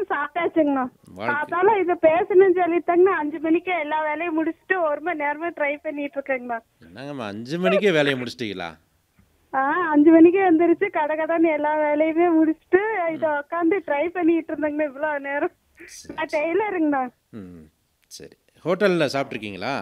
சாப்பிட்டாச்சுங்கண்ணா வாழ்க்கை. அதால இது பேசணும்னு சொல்லிட்டாங்கண்ணா அஞ்சு மணிக்கு எல்லா வேலையும் முடிச்சுட்டு ஒரு மணி நேரமா ட்ரை பண்ணிட்டு இருக்கேங்கண்ணா என்னங்கம்மா அஞ்சு மணிக்கே வேலையை முடிச்சிட்டீங்களா ஆ அஞ்சு மணிக்கு எந்திரிச்சு கடை கடைன்னு எல்லா வேலையுமே முடிச்சுட்டு இதை உட்காந்து ட்ரை பண்ணிட்டு இருந்தேங்கண்ணா இவ்வளோ நேரம் நான் டெய்லருங்கண்ணா ம் சரி ஹோட்டலில் சாப்பிட்ருக்கீங்களா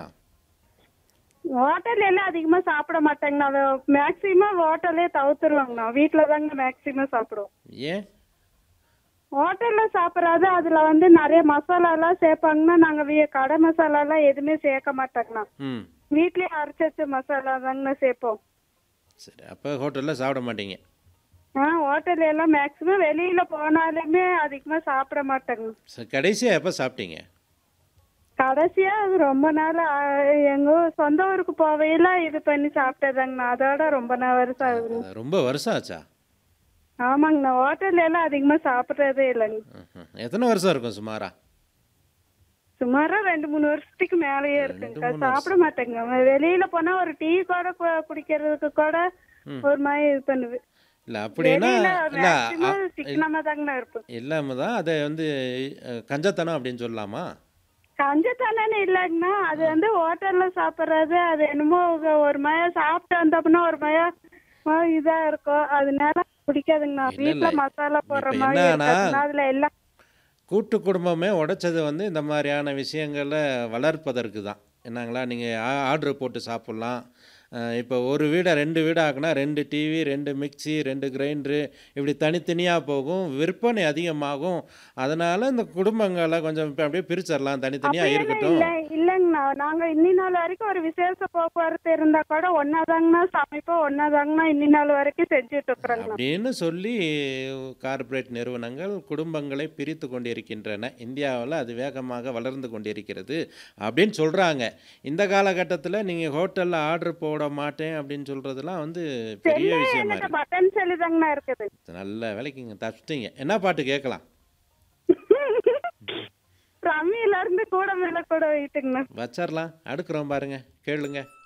ஹோட்டல் எல்லாம் அதிகமா சாப்பிட மாட்டேங்கண்ணா மேக்சிமம் ஹோட்டலே தவிர்த்துருவாங்கண்ணா வீட்டுல தாங்க மேக்சிமம் சாப்பிடுவோம் ஏன் ஹோட்டல்ல சாப்பிட்றது அதுல வந்து நிறைய மசாலா எல்லாம் சேர்ப்பாங்கன்னா நாங்க வீ- கடை மசாலா எல்லாம் எதுவுமே சேர்க்க மாட்டோங்கண்ணா ம் வீட்லயே அரைச்சு வச்ச மசாலா தாங்கண்ணா சேர்ப்போம் சரி அப்போ ஹோட்டலில் சாப்பிட மாட்டீங்க ஆ ஹோட்டல் எல்லாம் மேக்சிமம் வெளியில போனாலுமே அதிகமா சாப்பிட மாட்டேங்க சரி கடைசியாக எப்போ சாப்பிட்டீங்க கடைசியா அது ரொம்ப நாள் ஆ, எங்க ஊர் சொந்த ஊருக்கு போவையில இது பண்ணி சாப்பிட்டதாங்கண்ணா அதோட ரொம்ப நாள் வருஷம் ஆகுதுங்க அது ரொம்ப வருஷம் ஆச்சா ஆமாங்கண்ணா ஹோட்டல்ல எல்லாம் அதிகமா சாப்பிட்றதே இல்லைங்க ம்ஹும். எத்தனை வருஷம் இருக்கும் சுமாரா சுமாரா ரெண்டு மூணு வருஷத்துக்கு மேலேயே இருக்குங்க சாப்பிட மாட்டேங்க வெளியில போனா ஒரு டீ கூட கு- குடிக்கிறதுக்கு கூட ஒரு மாதிரி இது பண்ணுது இல்லை அப்படின்னா வெளியில இல்லை மேக்சிமம் சிக்கனமா தாங்கண்ணா இருப்பேன் இல்லாமல் தான் அதை வந்து அஹ், கஞ்சத்தனம் அப்படின்னு சொல்லலாமா கஞ்சத்தனன்னு இல்லைங்கண்ணா அது வந்து ஹோட்டல்ல சாப்பிட்றது அது என்னமோ ஒரு- ஒரு மய சாப்பிட்டு வந்தோம்னா ஒரு மய ம- இதா இருக்கும் அதனால பிடிக்காதுங்கண்ணா இல்ல, வீட்டுல இல்ல. மசாலா போடுற இப்ப மாதிரி என்னன்னா- இருக்கிறதுனால அதுல எல்லாம் கூட்டு குடும்பமே உடைச்சது வந்து இந்த மாதிரியான விஷயங்களை வளர்ப்பதற்கு தான் என்னங்களா நீங்கள் ஆர்டர் போட்டு சாப்பிட்லாம் இப்போ ஒரு வீடை ரெண்டு வீடு ஆக்குனா ரெண்டு டிவி ரெண்டு மிக்ஸி ரெண்டு கிரைண்டரு இப்படி தனித்தனியாக போகும் விற்பனை அதிகமாகும் அதனால் இந்த குடும்பங்களை கொஞ்சம் இப்ப அப்படியே பிரிச்சிடலாம் தனித்தனியாக அப்படியெல்லாம் இருக்கட்டும் இல்ல இல்லைங்கண்ணா நாங்க இன்னி நாள் வரைக்கும் ஒரு விசேஷ போக்குவரத்து இருந்தா கூட ஒன்னாதாங்கண்ணா சமைப்போம் ஒன்னாதாங்கண்ணா இன்னி நாள் வரைக்கும் செஞ்சுட்டு இருக்கிறோங்கண்ணா அப்படின்னு சொல்லி கார்ப்பரேட் நிறுவனங்கள் குடும்பங்களை பிரித்து கொண்டிருக்கின்றன இந்தியாவில் அது வேகமாக வளர்ந்து கொண்டிருக்கிறது அப்படின்னு சொல்கிறாங்க இந்த காலகட்டத்தில் நீங்கள் ஹோட்டலில் ஆர்டர் போட மாட்டேன் அப்படின்னு சொல்கிறதுலாம் வந்து பெரிய விஷயமா எனக்கு இருக்கு பட்டன் செல்லு தாங்கண்ணா இருக்குது நல்ல வேலைக்குங்க தப்பிச்சிட்டீங்க என்ன பாட்டு கேட்கலாம் ரம்மியில இருந்து கூட மேல கூட வைட்டுங்கண்ணா வச்சிடலாம் அடுக்குறோம் பாருங்க கேளுங்க